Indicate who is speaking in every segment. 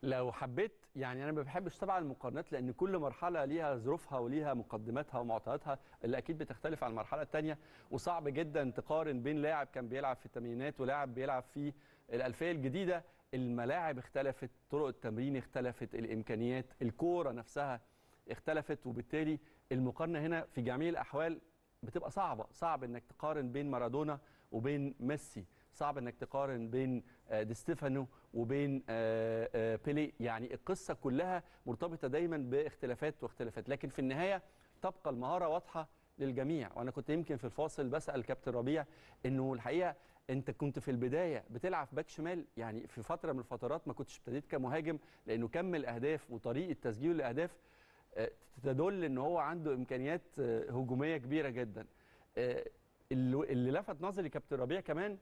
Speaker 1: لو حبيت يعني انا ما بحبش طبعا المقارنات لان كل مرحله ليها ظروفها وليها مقدماتها ومعطياتها اللي اكيد بتختلف عن المرحله الثانيه وصعب جدا تقارن بين لاعب كان بيلعب في الثمانينات ولاعب بيلعب في الالفيه الجديده الملاعب اختلفت طرق التمرين اختلفت الامكانيات الكوره نفسها اختلفت وبالتالي المقارنه هنا في جميع الاحوال بتبقى صعبه صعب انك تقارن بين مارادونا وبين ميسي صعب انك تقارن بين آه، دي ستيفانو وبين آه، آه، بيلي يعني القصه كلها مرتبطه دايما باختلافات واختلافات لكن في النهايه تبقى المهاره واضحه للجميع وانا كنت يمكن في الفاصل بسال كابتن ربيع انه الحقيقه انت كنت في البدايه بتلعب باك شمال يعني في فتره من الفترات ما كنتش ابتديت كمهاجم لانه كم الاهداف وطريقه تسجيل الاهداف آه، تدل ان هو عنده امكانيات آه، هجوميه كبيره جدا آه، اللي اللي لفت نظري كابتن ربيع كمان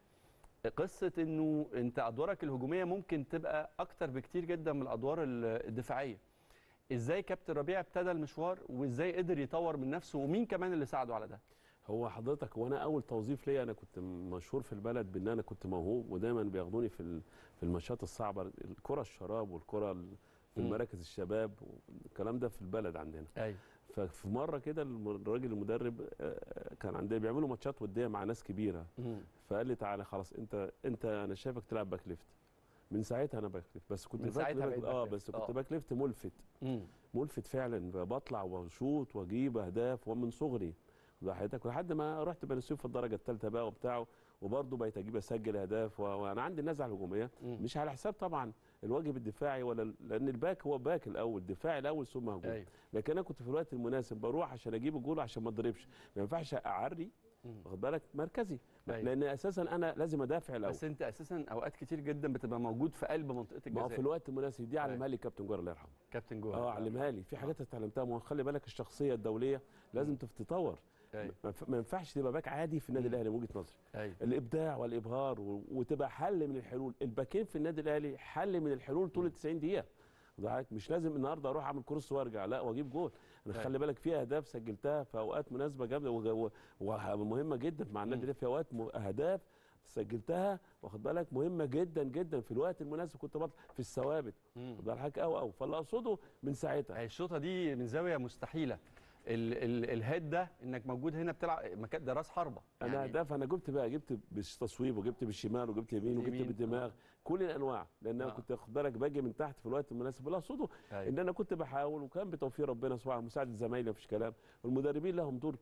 Speaker 1: قصه انه انت ادوارك الهجوميه ممكن تبقى اكتر بكتير جدا من الادوار ال- الدفاعيه ازاي كابتن ربيع ابتدى المشوار وازاي قدر يطور من نفسه ومين كمان اللي ساعده على ده
Speaker 2: هو حضرتك وانا اول توظيف ليا انا كنت مشهور في البلد بان انا كنت موهوب ودايما بياخدوني في ال- في الماتشات الصعبه الكره الشراب والكره ال- في
Speaker 1: مم.
Speaker 2: مراكز الشباب والكلام ده في البلد عندنا
Speaker 1: ايوه
Speaker 2: ففي مره كده الم- الراجل المدرب آه، كان عندنا بيعملوا ماتشات وديه مع ناس كبيره فقال لي تعالى خلاص انت انت انا شايفك تلعب باك ليفت من ساعتها انا باك ليفت بس كنت
Speaker 1: من
Speaker 2: باك
Speaker 1: ساعتها
Speaker 2: ليفت
Speaker 1: بقيت باك
Speaker 2: اه
Speaker 1: ليفت.
Speaker 2: بس كنت
Speaker 1: آه.
Speaker 2: باك ليفت ملفت
Speaker 1: امم
Speaker 2: ملفت فعلا بطلع واشوط واجيب اهداف ومن صغري واخد حضرتك لحد ما رحت بني سويف في الدرجه الثالثه بقى وبتاعه وبرضه بقيت اجيب اسجل اهداف و- وانا عندي النزعه الهجوميه
Speaker 1: مم.
Speaker 2: مش على حساب طبعا الواجب الدفاعي ولا لان الباك هو باك الاول دفاعي الاول ثم هجوم
Speaker 1: ايوه
Speaker 2: لكن انا كنت في الوقت المناسب بروح عشان اجيب الجول عشان ما اضربش ما ينفعش اعري
Speaker 1: مم.
Speaker 2: واخد بالك مركزي
Speaker 1: أيوة.
Speaker 2: لان اساسا انا لازم ادافع الاول
Speaker 1: بس انت اساسا اوقات كتير جدا بتبقى موجود في قلب منطقه
Speaker 2: ما هو
Speaker 1: الجزاء
Speaker 2: في الوقت المناسب دي علمها
Speaker 1: أيوة.
Speaker 2: لي كابتن جوهر الله يرحمه
Speaker 1: كابتن جوهر
Speaker 2: اه علمها لي في حاجات اتعلمتها ما هو خلي بالك الشخصيه الدوليه لازم تتطور
Speaker 1: ايوه
Speaker 2: ما ينف- ما ينفعش تبقى باك عادي في النادي
Speaker 1: مم.
Speaker 2: الاهلي من وجهه نظري
Speaker 1: ايوه
Speaker 2: الابداع والابهار و- وتبقى حل من الحلول الباكين في النادي الاهلي حل من الحلول طول ال 90 دقيقه واخد بالك؟ مش لازم النهارده اروح اعمل كروس وارجع لا واجيب جول انا
Speaker 1: أيوة.
Speaker 2: خلي بالك في اهداف سجلتها في اوقات مناسبه جامده وج- و- ومهمه جدا مع النادي
Speaker 1: مم.
Speaker 2: الاهلي في اوقات م- اهداف سجلتها واخد بالك مهمه جدا جدا في الوقت المناسب كنت بطلع في الثوابت
Speaker 1: مم.
Speaker 2: واخد بالك او او فاللي اقصده من ساعتها
Speaker 1: هي الشوطه دي من زاويه مستحيله ال ال الهيد ده انك موجود هنا بتلعب مكان ده راس حربه
Speaker 2: انا اهداف انا جبت بقى جبت بالتصويب وجبت بالشمال وجبت يمين وجبت
Speaker 1: يمين.
Speaker 2: بالدماغ كل الانواع لان انا
Speaker 1: آه.
Speaker 2: كنت واخد بالك باجي من تحت في الوقت المناسب اللي اقصده
Speaker 1: أيوة.
Speaker 2: ان انا كنت بحاول وكان بتوفيق ربنا سبحانه مساعده زمايلي مفيش كلام والمدربين لهم دور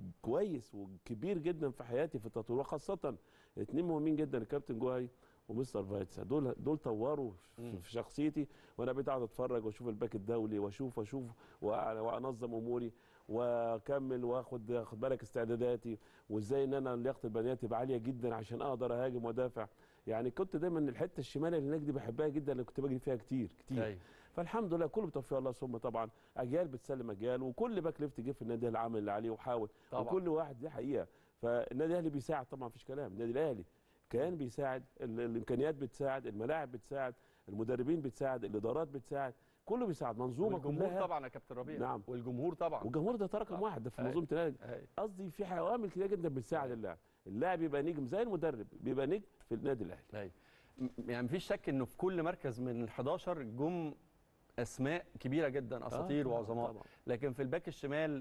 Speaker 2: كويس وكبير جدا في حياتي في التطوير وخاصه اثنين مهمين جدا الكابتن جوهري ومستر فايتسا دول دول طوروا
Speaker 1: مم.
Speaker 2: في- في شخصيتي وانا بقيت اقعد اتفرج واشوف الباك الدولي واشوف واشوف وأ- وانظم اموري واكمل واخد اخد بالك استعداداتي وازاي ان انا لياقتي البدنيه تبقى عاليه جدا عشان اقدر اهاجم وادافع يعني كنت دايما الحته الشمال اللي هناك دي بحبها جدا اللي كنت بجري فيها كتير كتير
Speaker 1: أيوة.
Speaker 2: فالحمد لله كله بتوفيق الله ثم طبعا اجيال بتسلم اجيال وكل باك ليفت جه في النادي الاهلي عمل اللي عليه وحاول
Speaker 1: طبعا.
Speaker 2: وكل واحد دي حقيقه فالنادي الاهلي بيساعد طبعا مفيش كلام النادي الاهلي كان بيساعد ال- الامكانيات بتساعد الملاعب بتساعد المدربين بتساعد الادارات بتساعد كله بيساعد منظومه
Speaker 1: والجمهور
Speaker 2: كلها
Speaker 1: طبعا يا كابتن ربيع
Speaker 2: نعم.
Speaker 1: والجمهور طبعا
Speaker 2: والجمهور ده رقم واحد ده في
Speaker 1: أيوة.
Speaker 2: منظومه الاهلي
Speaker 1: أيوة.
Speaker 2: قصدي في عوامل كتير جدا بتساعد اللاعب اللاعب يبقى نجم زي المدرب بيبقى نجم في النادي الاهلي
Speaker 1: ايوه م- يعني مفيش شك انه في كل مركز من ال 11 جم اسماء كبيره جدا اساطير
Speaker 2: طبعاً،
Speaker 1: وعظماء
Speaker 2: طبعاً.
Speaker 1: لكن في الباك الشمال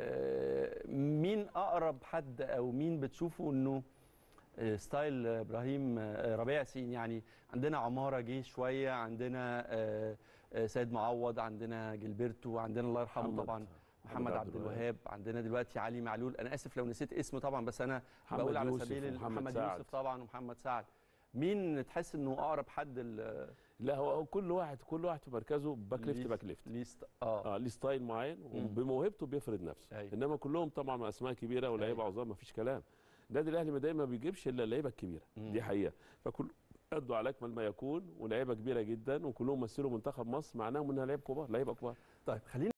Speaker 1: آه، مين اقرب حد او مين بتشوفه انه آه، ستايل ابراهيم آه، ربيع ياسين يعني عندنا عماره جه شويه عندنا آه، آه، سيد معوض عندنا جilberto عندنا الله يرحمه
Speaker 2: محمد-
Speaker 1: طبعا محمد عبد الوهاب عندنا دلوقتي علي معلول انا اسف لو نسيت اسمه طبعا بس انا
Speaker 2: محمد
Speaker 1: بقول على
Speaker 2: يوسف
Speaker 1: سبيل ال-
Speaker 2: ومحمد
Speaker 1: محمد
Speaker 2: سعد.
Speaker 1: يوسف طبعا ومحمد سعد مين تحس انه اقرب حد ال-
Speaker 2: لا هو هو كل واحد كل واحد في مركزه باك ليفت
Speaker 1: ليه-
Speaker 2: باك ليفت
Speaker 1: ليه است- اه
Speaker 2: اه ليه ستايل معين وبموهبته بيفرض نفسه
Speaker 1: أيوة.
Speaker 2: انما كلهم طبعا اسماء كبيره ولاعيبه
Speaker 1: أيوة.
Speaker 2: عظام مفيش كلام النادي الاهلي ما دايما ما بيجيبش الا اللعيبه الكبيره
Speaker 1: مم.
Speaker 2: دي حقيقه فكل ادوا على اكمل ما يكون ولاعيبه كبيره جدا وكلهم مثلوا منتخب مصر معناهم انها لعيبه كبار لعيبه كبار
Speaker 1: طيب خلينا